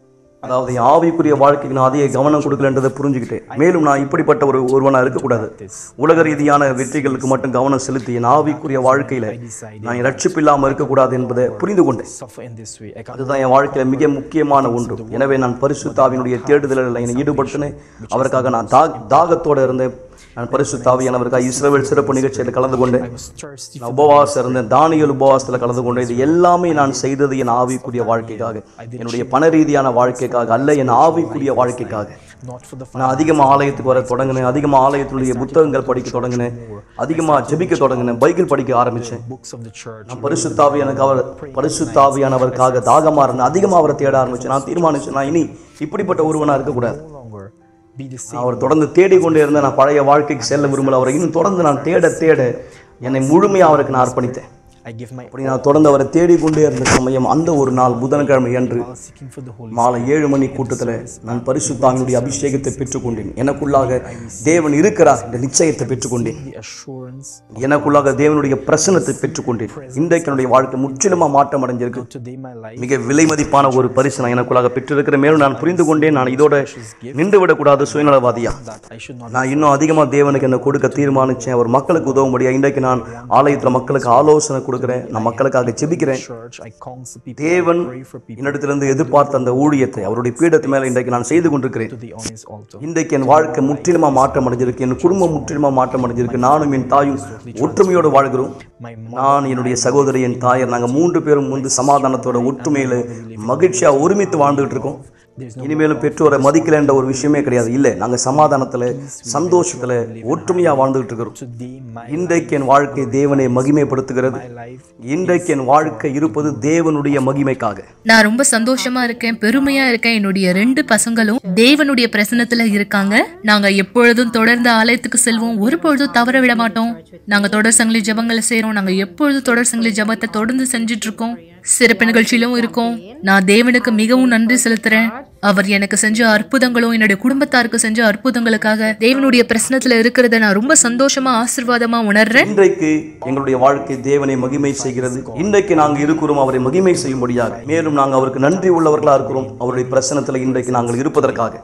அதாவது என் ஆவிக்குரிய வாழ்க்கைக்கு நான் அதிக கவனம் கொடுக்கலன்றதை புரிஞ்சுக்கிட்டேன் மேலும் நான் இப்படிப்பட்ட ஒரு ஒருவனா இருக்கக்கூடாது உலக ரீதியான வெற்றிகளுக்கு மட்டும் கவனம் செலுத்தி என் ஆவிக்குரிய வாழ்க்கையில நான் ரட்சிப்பு இல்லாமல் இருக்கக்கூடாது என்பதை புரிந்து கொண்டேன் suffer in this way. I can't அதுதான் என் வாழ்க்கையில மிக முக்கியமான ஒன்று எனவே நான் பரிசுத்தாவினுடைய தேடுதலில் என்னை ஈடுபடுத்தினேன் அவருக்காக நான் தா தாகத்தோட இருந்தேன் நான் பரிசுத்தாவியானவருக்காக இஸ்ரவேல் சிறப்பு நிகழ்ச்சியில் கலந்து கொண்டேன் I was thirsty நான் உபவாசம் இருந்தேன் தானியல் உபவாசத்தில் கலந்து கொண்டேன் இது எல்லாமே நான் செய்தது என் ஆவிக்குரிய வாழ்க்கைக்காக என்னுடைய பண ரீதியான வாழ்க்கைக்காக அல்ல என் ஆவிக்குரிய வாழ்க்கைக்காக not for the நான் அதிகமாக ஆலயத்துக்கு வர தொடங்கினேன் அதிகமாக ஆலயத்தினுடைய புத்தகங்கள் படிக்க தொடங்கினேன் அதிகமாக ஜெபிக்க தொடங்கினேன் பைபிள் படிக்க ஆரம்பிச்சேன் books of the church. நான் பரிசுத்தாவியானக்கு அவர் பரிசுத்தாவியானவருக்காக தாகமா இருந்தேன் அதிகமாக அவரை தேட ஆரம்பிச்சேன் நான் தீர்மானிச்சேன் நான் இனி இப்படிப்பட்ட ஒருவனா இருக்கக்கூடாது No longer be the same. நான் அவர் தொடர்ந்து தேடிக்கொண்டே இருந்தேன் நான் பழைய வாழ்க்கைக்கு செல்ல விரும்பல அவரை இன்னும் தொடர்ந்து நான் தேட தேட என்னை முழுமையாக அவருக்கு நான் அர்ப்பணித்தேன் I give my அப்படி நான் தொடர்ந்து அவரை தேடிக்கொண்டே இருந்த சமயம் அந்த ஒரு நாள் புதன்கிழமை அன்று all seeking for the Holy மாலை ஏழு மணி கூட்டத்தில் நான் பரிசுத்தாவினுடைய அபிஷேகத்தை பெற்றுக்கொண்டேன் எனக்குள்ளாக தேவன் இருக்கிறார் என்ற நிச்சயத்தை பெற்றுக்கொண்டேன் the assurance எனக்குள்ளாக தேவனுடைய பிரசனத்தை பெற்றுக்கொண்டேன் இன்றைக்கு என்னுடைய வாழ்க்கை முற்றிலுமா மாற்றம் அடைஞ்சிருக்கு today my life மிக விலை மதிப்பான ஒரு பரிசு நான் எனக்குள்ளாக பெற்றிருக்கிற மேலும் நான் புரிந்து கொண்டேன் நான் இதோட நின்று விடக்கூடாது சுயநலவாதியா that I should not நான் இன்னும் அதிகமாக தேவனுக்கு என்ன கொடுக்க தீர்மானிச்சேன் அவர் மக்களுக்கு உதவும்படியா இன்றைக்கு நான் ஆலயத்தில் மக்களுக்கு ஆலோசனை கொடுக்குறேன் நான் மக்களுக்காக ஜெபிக்கிறேன் church. I counsel people. தேவன் I pray for people என்னிடத்திலிருந்து எதிர்பார்த்த அந்த ஊழியத்தை அவருடைய பீடத்து மேலே இன்றைக்கு நான் செய்து கொண்டிருக்கிறேன் to the on his altar. இன்றைக்கு என் வாழ்க்கை முற்றிலுமா மாற்றம் அடைஞ்சிருக்கு என் குடும்பம் முற்றிலுமா மாற்றம் அடைஞ்சிருக்கு நானும் என் தாயும் ஒற்றுமையோடு வாழ்கிறோம் My நான் என்னுடைய சகோதரி என் தாயர் நாங்கள் மூன்று பேரும் வந்து சமாதானத்தோட ஒற்றுமையில மகிழ்ச்சியா ஒருமித்து வாழ்ந்துகிட்டு இருக்கோம் இனிமேலும் பெற்றோரை மதிக்கலைன்ற ஒரு விஷயமே கிடையாது இல்லை நாங்கள் சமாதானத்துல சந்தோஷத்துல ஒற்றுமையா வாழ்ந்துகிட்டு இருக்கிறோம் today my இன்றைக்கு என் வாழ்க்கை தேவனை மகிமைப்படுத்துகிறது life இன்றைக்கு என் வாழ்க்கை இருப்பது தேவனுடைய மகிமைக்காக நான் ரொம்ப சந்தோஷமா இருக்கேன் பெருமையா இருக்கேன் என்னுடைய ரெண்டு பசங்களும் தேவனுடைய பிரசன்னத்துல இருக்காங்க நாங்க எப்பொழுதும் தொடர்ந்து ஆலயத்துக்கு செல்வோம் ஒரு பொழுதும் தவற விட மாட்டோம் நாங்க தொடர் சங்கிலி ஜபங்களை செய்றோம் நாங்க எப்பொழுதும் தொடர் சங்கிலி ஜபத்தை தொடர்ந்து செஞ்சுட்டு இருக்கோம் சிறப்பு நிகழ்ச்சியிலும் இருக்கோம் நான் தேவனுக்கு மிகவும் நன்றி செலுத்துறேன் அவர் எனக்கு செஞ்ச அற்புதங்களும் என்னுடைய குடும்பத்தாருக்கு செஞ்ச அற்புதங்களுக்காக தேவனுடைய பிரசனத்துல இருக்கிறத நான் ரொம்ப சந்தோஷமா ஆசீர்வாதமா உணர்றேன் இன்றைக்கு எங்களுடைய வாழ்க்கை தேவனை மகிமை செய்கிறது இன்றைக்கு நாங்கள் இருக்கிறோம் அவரை மகிமை செய்யும்படியாக மேலும் நாங்கள் அவருக்கு நன்றி உள்ளவர்களா இருக்கிறோம் அவருடைய பிரசனத்துல இன்றைக்கு நாங்கள் இருப்பதற்காக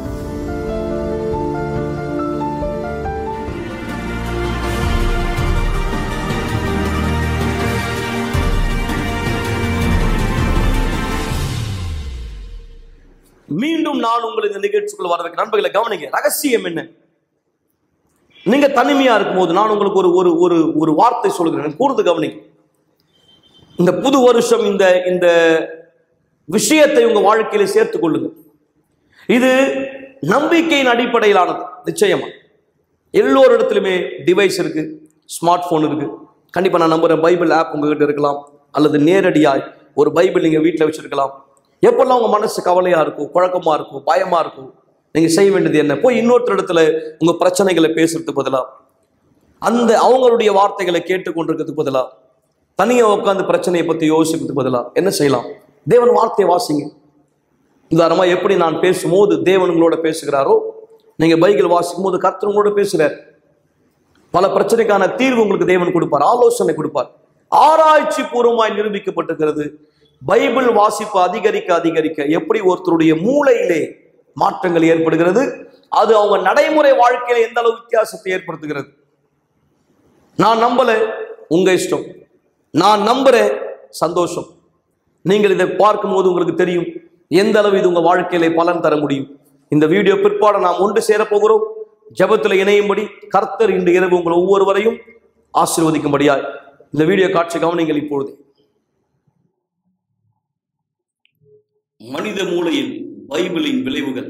மீண்டும் நான் உங்களை இந்த நிகழ்ச்சிக்குள்ள வரதுக்கு நண்பர்களை கவனிங்க ரகசியம் என்ன நீங்க தனிமையா இருக்கும்போது நான் உங்களுக்கு ஒரு ஒரு ஒரு ஒரு வார்த்தை சொல்கிறேன் கூர்ந்து கவனிங்க இந்த புது வருஷம் இந்த இந்த விஷயத்தை உங்க வாழ்க்கையில சேர்த்துக் கொள்ளுங்க இது நம்பிக்கையின் அடிப்படையிலானது நிச்சயமா எல்லோரிடத்திலுமே டிவைஸ் இருக்கு ஸ்மார்ட் போன் இருக்கு கண்டிப்பா நான் நம்புறேன் பைபிள் ஆப் உங்ககிட்ட இருக்கலாம் அல்லது நேரடியாய் ஒரு பைபிள் நீங்க வீட்டில் வச்சிருக்கலாம் எப்பெல்லாம் உங்க மனசு கவலையா இருக்கும் குழக்கமா இருக்கும் பயமா இருக்கும் நீங்க செய்ய வேண்டியது என்ன போய் இன்னொருத்தர் இடத்துல உங்க பிரச்சனைகளை பேசுறதுக்கு பதிலா அந்த அவங்களுடைய வார்த்தைகளை கேட்டுக்கொண்டிருக்கிறதுக்கு பதிலா தனியா உட்காந்து பிரச்சனையை பத்தி யோசிக்கிறதுக்கு பதிலா என்ன செய்யலாம் தேவன் வார்த்தையை வாசிங்க உதாரணமா எப்படி நான் பேசும்போது தேவன் உங்களோட பேசுகிறாரோ நீங்க பைபிள் வாசிக்கும் போது கர்த்தர் உங்களோட பேசுகிறார் பல பிரச்சனைக்கான தீர்வு உங்களுக்கு தேவன் கொடுப்பார் ஆலோசனை கொடுப்பார் ஆராய்ச்சி பூர்வமாய் நிரூபிக்கப்பட்டிருக்கிறது பைபிள் வாசிப்பு அதிகரிக்க அதிகரிக்க எப்படி ஒருத்தருடைய மூளையிலே மாற்றங்கள் ஏற்படுகிறது அது அவங்க நடைமுறை வாழ்க்கையில எந்த அளவு வித்தியாசத்தை ஏற்படுத்துகிறது நான் நம்பல உங்க இஷ்டம் நான் நம்புறேன் சந்தோஷம் நீங்கள் இதை பார்க்கும்போது உங்களுக்கு தெரியும் எந்த அளவு இது உங்க வாழ்க்கையில பலன் தர முடியும் இந்த வீடியோ பிற்பாடு நாம் ஒன்று சேர போகிறோம் ஜெபத்தில் இணையும்படி கர்த்தர் இன்று இரவு உங்கள் ஒவ்வொருவரையும் ஆசீர்வதிக்கும்படியாய் இந்த வீடியோ காட்சி கவனிங்கள் இப்பொழுது மனித மூளையில் பைபிளின் விளைவுகள்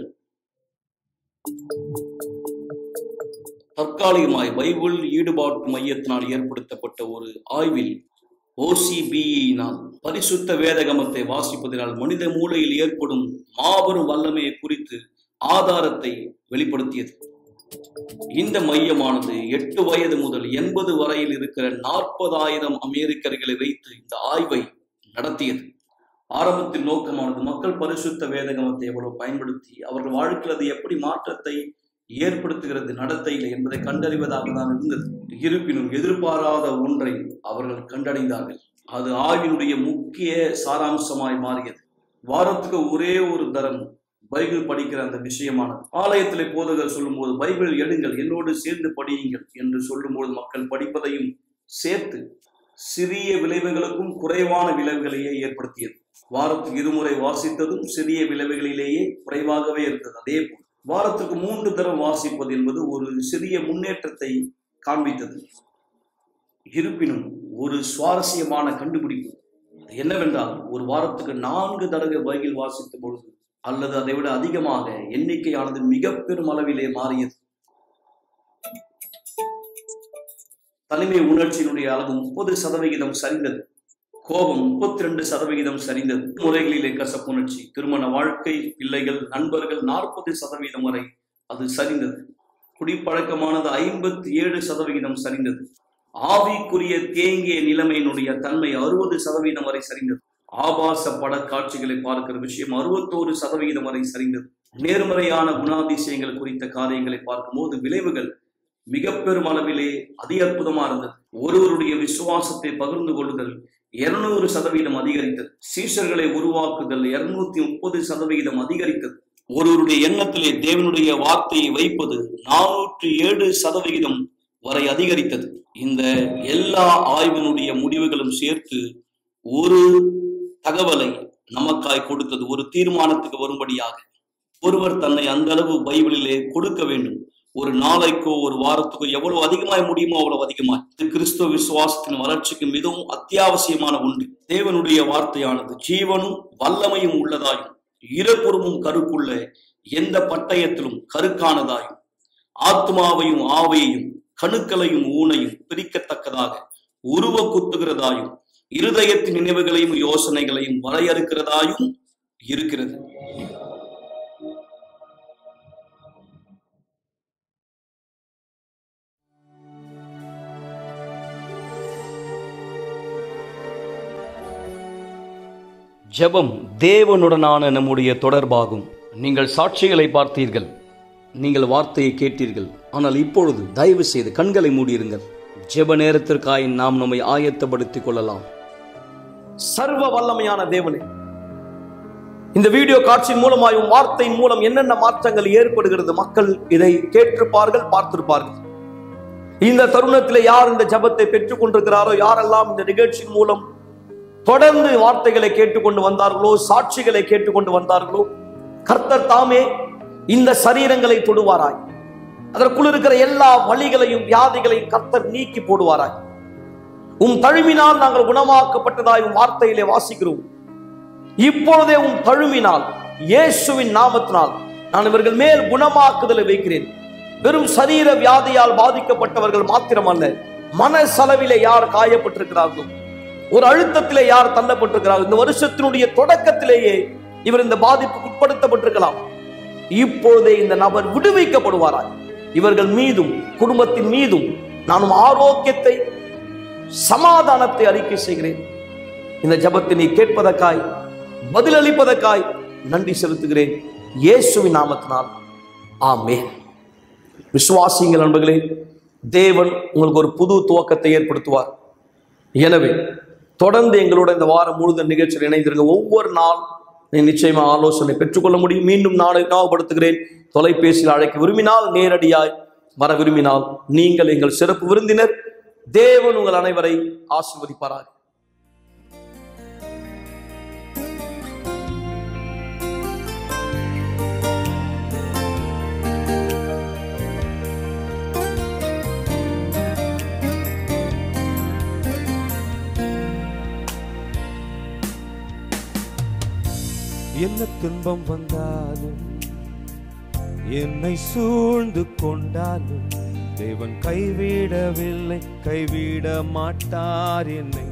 தற்காலிகமாய் பைபிள் ஈடுபாட்டு மையத்தினால் ஏற்படுத்தப்பட்ட ஒரு ஆய்வில் ஓசிபியினால் பரிசுத்த வேதகமத்தை வாசிப்பதனால் மனித மூளையில் ஏற்படும் மாபெரும் வல்லமையை குறித்து ஆதாரத்தை வெளிப்படுத்தியது இந்த மையமானது எட்டு வயது முதல் எண்பது வரையில் இருக்கிற நாற்பதாயிரம் அமெரிக்கர்களை வைத்து இந்த ஆய்வை நடத்தியது ஆரம்பத்தில் நோக்கமானது மக்கள் பரிசுத்த வேதகமத்தை எவ்வளவு பயன்படுத்தி அவர்கள் வாழ்க்கையில் அது எப்படி மாற்றத்தை ஏற்படுத்துகிறது நடத்தையில் என்பதை கண்டறிவதாக தான் இருந்தது இருப்பினும் எதிர்பாராத ஒன்றை அவர்கள் கண்டடைந்தார்கள் அது ஆய்வினுடைய முக்கிய சாராம்சமாய் மாறியது வாரத்துக்கு ஒரே ஒரு தரம் பைபிள் படிக்கிற அந்த விஷயமானது ஆலயத்திலே போதகர் சொல்லும்போது பைபிள் எடுங்கள் என்னோடு சேர்ந்து படியுங்கள் என்று சொல்லும்போது மக்கள் படிப்பதையும் சேர்த்து சிறிய விளைவுகளுக்கும் குறைவான விளைவுகளையே ஏற்படுத்தியது வாரத்துக்கு இருமுறை வாசித்ததும் சிறிய விளைவுகளிலேயே குறைவாகவே இருந்தது அதே போல் வாரத்துக்கு மூன்று தரம் வாசிப்பது என்பது ஒரு சிறிய முன்னேற்றத்தை காண்பித்தது இருப்பினும் ஒரு சுவாரஸ்யமான கண்டுபிடிப்பு அது என்னவென்றால் ஒரு வாரத்துக்கு நான்கு தடவை பைபிள் வாசித்த பொழுது அல்லது அதை விட அதிகமாக எண்ணிக்கையானது மிக பெரும் அளவிலே மாறியது தனிமை உணர்ச்சியினுடைய அளவு முப்பது சதவிகிதம் சரிந்தது கோபம் முப்பத்தி ரெண்டு சதவிகிதம் சரிந்தது முறைகளிலே கசப்புணர்ச்சி திருமண வாழ்க்கை பிள்ளைகள் நண்பர்கள் நாற்பது சதவீதம் வரை அது சரிந்தது குடிப்பழக்கமானது ஐம்பத்தி ஏழு சதவிகிதம் சரிந்தது ஆவிக்குரிய தேங்கிய நிலைமையினுடைய தன்மை அறுபது சதவீதம் வரை சரிந்தது ஆபாச பட காட்சிகளை பார்க்கிற விஷயம் அறுபத்தோரு சதவிகிதம் வரை சரிந்தது நேர்மறையான குணாதிசயங்கள் குறித்த காரியங்களை பார்க்கும்போது விளைவுகள் மிக பெரும் அளவிலே அதி அற்புதமா இருந்தது ஒருவருடைய விசுவாசத்தை பகிர்ந்து கொள்ளுதல் இருநூறு சதவீதம் அதிகரித்தது சீஷர்களை உருவாக்குதல் இருநூத்தி முப்பது சதவிகிதம் அதிகரித்தது ஒருவருடைய எண்ணத்திலே தேவனுடைய வார்த்தையை வைப்பது நானூற்றி ஏழு சதவிகிதம் வரை அதிகரித்தது இந்த எல்லா ஆய்வினுடைய முடிவுகளும் சேர்த்து ஒரு தகவலை நமக்காய் கொடுத்தது ஒரு தீர்மானத்துக்கு வரும்படியாக ஒருவர் தன்னை அந்த அளவு பைபிளிலே கொடுக்க வேண்டும் ஒரு நாளைக்கோ ஒரு வாரத்துக்கோ எவ்வளவு அதிகமாய் முடியுமோ அவ்வளவு அதிகமாய் இது கிறிஸ்துவ விசுவாசத்தின் வளர்ச்சிக்கு மிகவும் அத்தியாவசியமான ஒன்று தேவனுடைய வார்த்தையானது ஜீவனும் வல்லமையும் உள்ளதாயும் இருபுறமும் கருக்குள்ள எந்த பட்டயத்திலும் கருக்கானதாயும் ஆத்மாவையும் ஆவையையும் கணுக்களையும் ஊனையும் பிரிக்கத்தக்கதாக உருவ குத்துகிறதாயும் இருதயத்தின் நினைவுகளையும் யோசனைகளையும் வரையறுக்கிறதாயும் இருக்கிறது ஜெபம் தேவனுடனான நம்முடைய தொடர்பாகும் நீங்கள் சாட்சிகளை பார்த்தீர்கள் நீங்கள் வார்த்தையை கேட்டீர்கள் ஆனால் இப்பொழுது தயவு செய்து கண்களை மூடியிருங்கள் ஜெப நேரத்திற்காய் நாம் நம்மை ஆயத்தப்படுத்திக் கொள்ளலாம் சர்வ வல்லமையான தேவனே இந்த வீடியோ காட்சியின் மூலமாயும் வார்த்தையின் மூலம் என்னென்ன மாற்றங்கள் ஏற்படுகிறது மக்கள் இதை கேட்டிருப்பார்கள் பார்த்திருப்பார்கள் இந்த தருணத்தில் யார் இந்த ஜெபத்தை பெற்றுக் கொண்டிருக்கிறாரோ யாரெல்லாம் இந்த நிகழ்ச்சியின் மூலம் தொடர்ந்து வார்த்தைகளை கேட்டுக்கொண்டு வந்தார்களோ சாட்சிகளை கேட்டுக்கொண்டு வந்தார்களோ கர்த்தர் தாமே இந்த சரீரங்களை தொடுவாராய் அதற்குள் இருக்கிற எல்லா வழிகளையும் வியாதிகளையும் கர்த்தர் நீக்கி போடுவாராய் உம் தழுவினால் நாங்கள் குணமாக்கப்பட்டதாய் உம் வார்த்தையிலே வாசிக்கிறோம் இப்பொழுதே உம் தழுவினால் இயேசுவின் நாமத்தினால் நான் இவர்கள் மேல் குணமாக்குதலை வைக்கிறேன் வெறும் சரீர வியாதியால் பாதிக்கப்பட்டவர்கள் மாத்திரமல்ல மன செலவிலே யார் காயப்பட்டிருக்கிறார்களோ ஒரு அழுத்தத்திலே யார் தள்ளப்பட்டிருக்கிறார்கள் இந்த வருஷத்தினுடைய தொடக்கத்திலேயே இவர் இந்த பாதிப்புக்கு உட்படுத்தப்பட்டிருக்கலாம் இப்பொழுதே இந்த நபர் விடுவிக்கப்படுவாராய் இவர்கள் மீதும் குடும்பத்தின் மீதும் நானும் ஆரோக்கியத்தை சமாதானத்தை அறிக்கை செய்கிறேன் இந்த ஜபத்தை நீ கேட்பதற்காய் பதிலளிப்பதற்காய் நன்றி செலுத்துகிறேன் இயேசுவின் நாமத்தினால் ஆமென் விசுவாசிங்கள் நண்பர்களே தேவன் உங்களுக்கு ஒரு புது துவக்கத்தை ஏற்படுத்துவார் எனவே தொடர்ந்து எங்களோட இந்த வாரம் முழுதும் நிகழ்ச்சியில் இணைந்திருங்க ஒவ்வொரு நாள் நீ நிச்சயமா ஆலோசனை பெற்றுக்கொள்ள முடியும் மீண்டும் நாளை ஞாபகப்படுத்துகிறேன் தொலைபேசியில் அழைக்க விரும்பினால் நேரடியாய் வர விரும்பினால் நீங்கள் எங்கள் சிறப்பு விருந்தினர் தேவன் உங்கள் அனைவரை ஆசீர்வதிப்பாராக என்ன துன்பம் வந்தாலும் என்னை சூழ்ந்து கொண்டாலும் தேவன் கைவிடவில்லை கைவிட மாட்டார் என்னை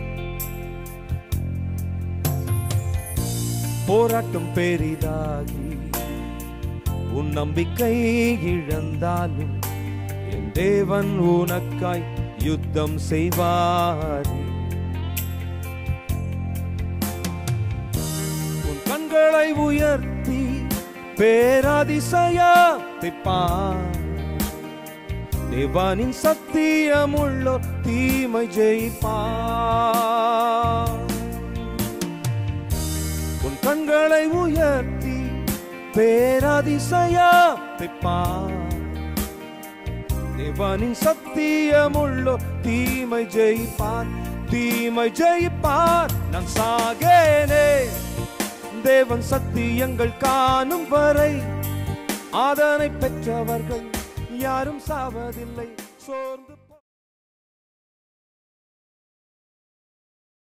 போராட்டம் பெரிதாகி உன் நம்பிக்கை இழந்தாலும் என் தேவன் உனக்காய் யுத்தம் செய்வாரே உன் கண்களை உயர்த்தி பேராதிசயத்தை பார் தேவானின் சத்தியமுள்ளோ தீமை ஜெயிப்பார் உன் கண்களை உயர்த்தி பேரதிசயத்திப்பார் தேவனின் சத்தியமுள்ளோ தீமை ஜெயிப்பார் தீமை ஜெயிப்பார் நான் சாகேனே தேவன் சத்தியங்கள் காணும் வரை அதனை பெற்றவர்கள் யாரும் சாவதில்லை சோர்ந்து